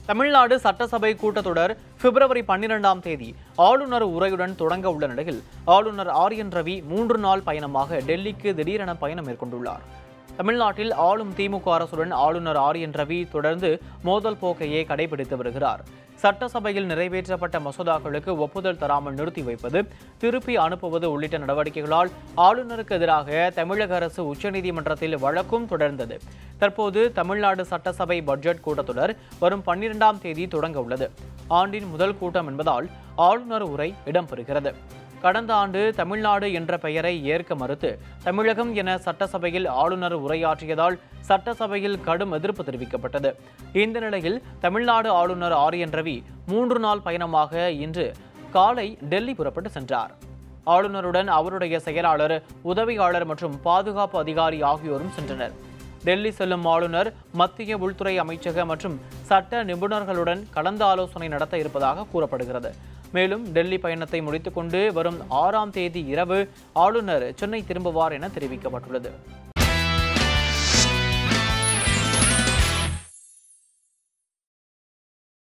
தமிழ்நாடு சட்டசபை கூட்டத்தொடர் பிப்ரவரி பன்னிரெண்டாம் தேதி ஆளுநர் உரையுடன் தொடங்க உள்ள நிலையில் ஆளுநர் ஆர் என் ரவி மூன்று நாள் பயணமாக டெல்லிக்கு திடீரென பயணம் மேற்கொண்டுள்ளார் தமிழ்நாட்டில் ஆளும் திமுக அரசுடன் ஆளுநர் ஆர் என் ரவி தொடர்ந்து மோதல் போக்கையே கடைபிடித்து வருகிறார் சட்டசபையில் நிறைவேற்றப்பட்ட மசோதாக்களுக்கு ஒப்புதல் தராமல் நிறுத்தி வைப்பது திருப்பி அனுப்புவது உள்ளிட்ட நடவடிக்கைகளால் ஆளுநருக்கு எதிராக தமிழக அரசு உச்சநீதிமன்றத்தில் வழக்கும் தொடர்ந்தது தற்போது தமிழ்நாடு சட்டசபை பட்ஜெட் கூட்டத்தொடர் வரும் பன்னிரெண்டாம் தேதி தொடங்க உள்ளது ஆண்டின் முதல் கூட்டம் என்பதால் ஆளுநர் உரை இடம்பெறுகிறது கடந்த ஆண்டு தமிழ்நாடு என்ற பெயரை ஏற்க மறுத்து தமிழகம் என சட்டசபையில் ஆளுநர் உரையாற்றியதால் சட்டசபையில் கடும் எதிர்ப்பு தெரிவிக்கப்பட்டது இந்த நிலையில் தமிழ்நாடு ஆளுநர் ஆர் என் ரவி மூன்று நாள் பயணமாக இன்று காலை டெல்லி புறப்பட்டு சென்றார் ஆளுநருடன் அவருடைய செயலாளர் உதவியாளர் மற்றும் பாதுகாப்பு அதிகாரி ஆகியோரும் சென்றனர் டெல்லி செல்லும் ஆளுநர் மத்திய உள்துறை அமைச்சக மற்றும் சட்ட நிபுணர்களுடன் கலந்து ஆலோசனை நடத்த இருப்பதாக கூறப்படுகிறது மேலும் டெல்லி பயணத்தை முடித்துக்கொண்டு வரும் ஆறாம் தேதி இரவு ஆளுநர் சென்னை திரும்புவார் என தெரிவிக்கப்பட்டுள்ளது